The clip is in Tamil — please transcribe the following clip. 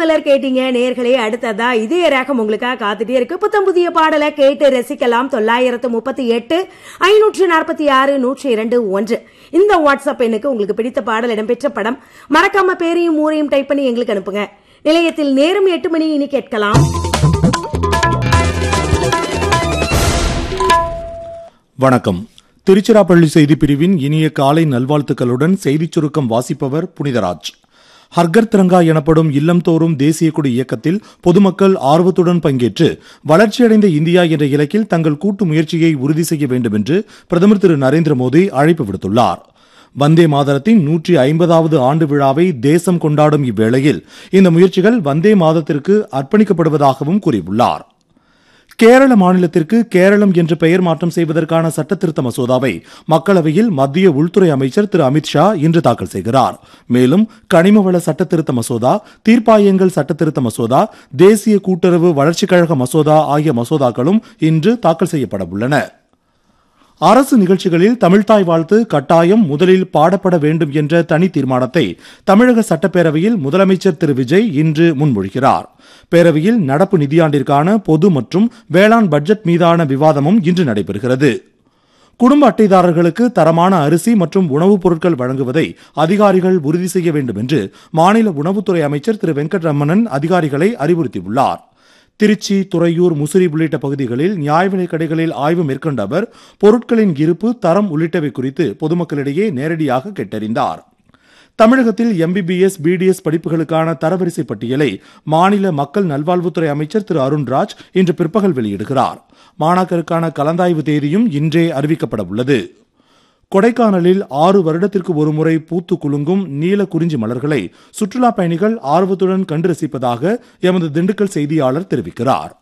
மலர் கேட்டீங்க நேர்களே அடுத்ததா இதய ரகம் உங்களுக்காக காத்துட்டே இருக்கு புத்தம் புதிய பாடலை கேட்டு ரசிக்கலாம் தொள்ளாயிரத்து முப்பத்தி எட்டு ஐநூற்று நாற்பத்தி ஆறு நூற்றி இரண்டு ஒன்று இந்த வாட்ஸ்அப் எண்ணுக்கு உங்களுக்கு பிடித்த பாடல் இடம்பெற்ற படம் மறக்காம பேரையும் ஊரையும் டைப் பண்ணி எங்களுக்கு அனுப்புங்க நிலையத்தில் நேரம் எட்டு மணி இனி கேட்கலாம் வணக்கம் திருச்சிராப்பள்ளி செய்தி பிரிவின் இனிய காலை நல்வாழ்த்துக்களுடன் செய்திச் சுருக்கம் வாசிப்பவர் புனிதராஜ் ஹர்கர் திரங்கா எனப்படும் இல்லம்தோறும் தேசிய கொடி இயக்கத்தில் பொதுமக்கள் ஆர்வத்துடன் பங்கேற்று வளர்ச்சியடைந்த இந்தியா என்ற இலக்கில் தங்கள் கூட்டு முயற்சியை உறுதி செய்ய வேண்டும் என்று பிரதமர் திரு நரேந்திர மோடி அழைப்பு விடுத்துள்ளார் வந்தே மாதரத்தின் நூற்றி ஐம்பதாவது ஆண்டு விழாவை தேசம் கொண்டாடும் இவ்வேளையில் இந்த முயற்சிகள் வந்தே மாதத்திற்கு அர்ப்பணிக்கப்படுவதாகவும் கூறியுள்ளார் கேரள மாநிலத்திற்கு கேரளம் என்று பெயர் மாற்றம் செய்வதற்கான சட்டத்திருத்த மசோதாவை மக்களவையில் மத்திய உள்துறை அமைச்சர் திரு அமித்ஷா இன்று தாக்கல் செய்கிறார் மேலும் கனிமவள சட்டத்திருத்த மசோதா தீர்ப்பாயங்கள் சட்டத்திருத்த மசோதா தேசிய கூட்டுறவு வளர்ச்சிக் கழக மசோதா ஆகிய மசோதாக்களும் இன்று தாக்கல் செய்யப்பட உள்ளன அரசு நிகழ்ச்சிகளில் தமிழ்தாய் வாழ்த்து கட்டாயம் முதலில் பாடப்பட வேண்டும் என்ற தனி தீர்மானத்தை தமிழக சட்டப்பேரவையில் முதலமைச்சர் திரு விஜய் இன்று முன்மொழிகிறார் பேரவையில் நடப்பு நிதியாண்டிற்கான பொது மற்றும் வேளாண் பட்ஜெட் மீதான விவாதமும் இன்று நடைபெறுகிறது குடும்ப அட்டைதாரர்களுக்கு தரமான அரிசி மற்றும் உணவுப் பொருட்கள் வழங்குவதை அதிகாரிகள் உறுதி செய்ய வேண்டும் என்று மாநில உணவுத்துறை அமைச்சர் திரு வெங்கட்ரமணன் அதிகாரிகளை அறிவுறுத்தியுள்ளார் திருச்சி துறையூர் முசிறி உள்ளிட்ட பகுதிகளில் நியாய விலைக் கடைகளில் ஆய்வு மேற்கொண்ட அவர் பொருட்களின் இருப்பு தரம் உள்ளிட்டவை குறித்து பொதுமக்களிடையே நேரடியாக கேட்டறிந்தார் தமிழகத்தில் எம்பிபிஎஸ் பிடிஎஸ் படிப்புகளுக்கான தரவரிசை பட்டியலை மாநில மக்கள் நல்வாழ்வுத்துறை அமைச்சர் திரு அருண்ராஜ் இன்று பிற்பகல் வெளியிடுகிறார் மாணாக்கருக்கான கலந்தாய்வு தேதியும் இன்றே அறிவிக்கப்பட உள்ளது கொடைக்கானலில் ஆறு வருடத்திற்கு ஒருமுறை பூத்து குலுங்கும் நீல குறிஞ்சி மலர்களை சுற்றுலா பயணிகள் ஆர்வத்துடன் கண்டு ரசிப்பதாக எமது திண்டுக்கல் செய்தியாளர் தெரிவிக்கிறார்